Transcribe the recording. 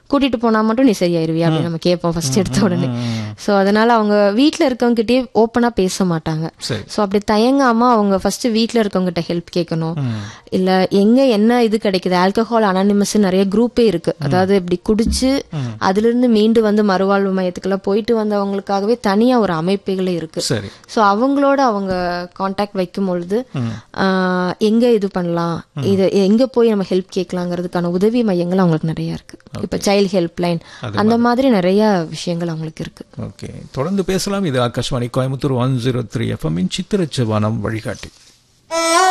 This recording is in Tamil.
கூட்டிட்டு போனா மட்டும் நீ சரியாயிருவியா அப்படின்னு நம்ம கேட்போம் ஃபர்ஸ்ட் எடுத்த உடனே ஸோ அதனால அவங்க வீட்டில் இருக்கவங்ககிட்டயே ஓப்பனாக பேச மாட்டாங்க சரி ஸோ அப்படி தயங்காம அவங்க ஃபர்ஸ்ட் வீட்டில் இருக்கவங்ககிட்ட ஹெல்ப் கேட்கணும் இல்ல எங்க என்ன இது கிடைக்குது ஆல்கஹால் அனானிமஸ் நிறைய குரூப்பே இருக்கு அதாவது இப்படி குடிச்சு அதுல இருந்து மீண்டு வந்து மறுவாழ்வு மையத்துக்கெல்லாம் போயிட்டு வந்தவங்களுக்காகவே தனியா ஒரு அமைப்புகளே இருக்கு சரி ஸோ அவங்களோட அவங்க காண்டாக்ட் வைக்கும் பொழுது ஆஹ், எங்க இது பண்ணலாம் இது எங்க போய் நம்ம ஹெல்ப் கேட்கலாங்கிறதுக்கான உதவி மையங்கள் அவங்களுக்கு நிறைய இருக்கு இப்ப சைல்ட் ஹெல்ப் லைன் அந்த மாதிரி நிறைய விஷயங்கள் அவங்களுக்கு இருக்கு ஓகே தொடர்ந்து பேசலாம் இது Akashvani Coimbatore one zero three எஃப்எம்மின் சித்திரச்சவானம் வழிகாட்டி